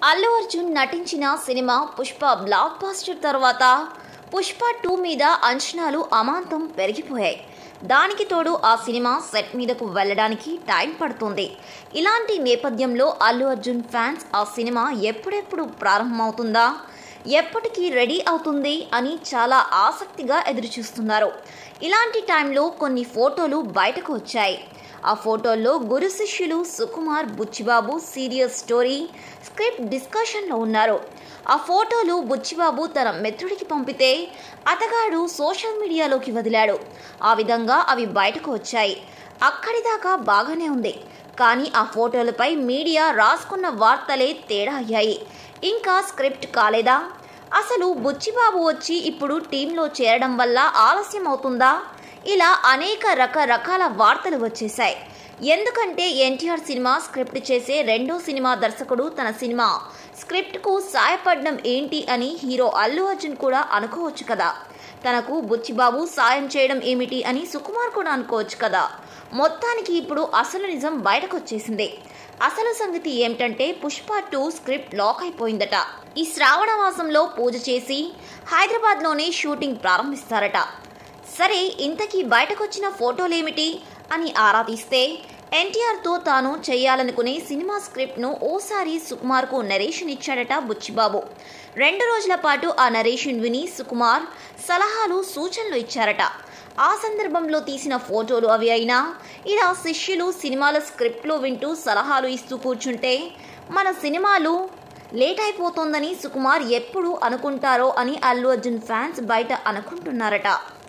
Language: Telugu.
అల్లు అర్జున్ నటించిన సినిమా పుష్ప బ్లాక్ బాస్టర్ తర్వాత పుష్ప టూ మీద అంచనాలు అమాంతం పెరిగిపోయాయి దానికి తోడు ఆ సినిమా సెట్ మీదకు వెళ్ళడానికి టైం పడుతుంది ఇలాంటి నేపథ్యంలో అల్లు అర్జున్ ఫ్యాన్స్ ఆ సినిమా ఎప్పుడెప్పుడు ప్రారంభమవుతుందా ఎప్పటికీ రెడీ అవుతుంది అని చాలా ఆసక్తిగా ఎదురుచూస్తున్నారు ఇలాంటి టైంలో కొన్ని ఫోటోలు బయటకు వచ్చాయి ఆ ఫోటోల్లో గురు శిష్యులు Sukumar Buchibabu serious story script డిస్కషన్లో ఉన్నారు ఆ ఫోటోలు బుచ్చిబాబు తన మిత్రుడికి పంపితే అతగాడు సోషల్ మీడియాలోకి వదిలాడు ఆ విధంగా అవి బయటకు వచ్చాయి అక్కడిదాకా బాగానే ఉంది కానీ ఆ ఫోటోలపై మీడియా రాసుకున్న వార్తలే తేడా అయ్యాయి ఇంకా స్క్రిప్ట్ కాలేదా అసలు బుచ్చిబాబు వచ్చి ఇప్పుడు టీంలో చేరడం వల్ల ఆలస్యం అవుతుందా ఇలా అనేక రకరకాల వార్తలు వచ్చేశాయి ఎందుకంటే ఎన్టీఆర్ సినిమా స్క్రిప్ట్ చేసే రెండో సినిమా దర్శకుడు తన సినిమా స్క్రిప్ట్కు సాయపడడం ఏంటి అని హీరో అల్లు అర్జున్ కూడా అనుకోవచ్చు కదా తనకు బుచ్చిబాబు సాయం చేయడం ఏమిటి అని సుకుమార్ కూడా అనుకోవచ్చు కదా మొత్తానికి ఇప్పుడు అసలు నిజం బయటకు వచ్చేసింది అసలు సంగతి ఏమిటంటే పుష్ప టూ స్క్రిప్ట్ లాక్ అయిపోయిందట ఈ శ్రావణ మాసంలో పూజ చేసి హైదరాబాద్లోనే షూటింగ్ ప్రారంభిస్తారట సరే ఇంతకీ బయటకొచ్చిన ఫోటోలేమిటి అని ఆరా తీస్తే ఎన్టీఆర్తో తాను చేయాలనుకునే సినిమా స్క్రిప్ట్ను ఓసారి సుకుమార్కు నరేషన్ ఇచ్చాడట బుచ్చిబాబు రెండు రోజుల పాటు ఆ నరేషన్ విని సుకుమార్ సలహాలు సూచనలు ఇచ్చారట ఆ సందర్భంలో తీసిన ఫోటోలు అవి అయినా ఇలా శిష్యులు సినిమాల స్క్రిప్ట్లు వింటూ సలహాలు ఇస్తూ కూర్చుంటే మన సినిమాలు లేట్ అయిపోతోందని సుకుమార్ ఎప్పుడు అనుకుంటారో అని అల్లు అర్జున్ ఫ్యాన్స్ బయట అనుకుంటున్నారట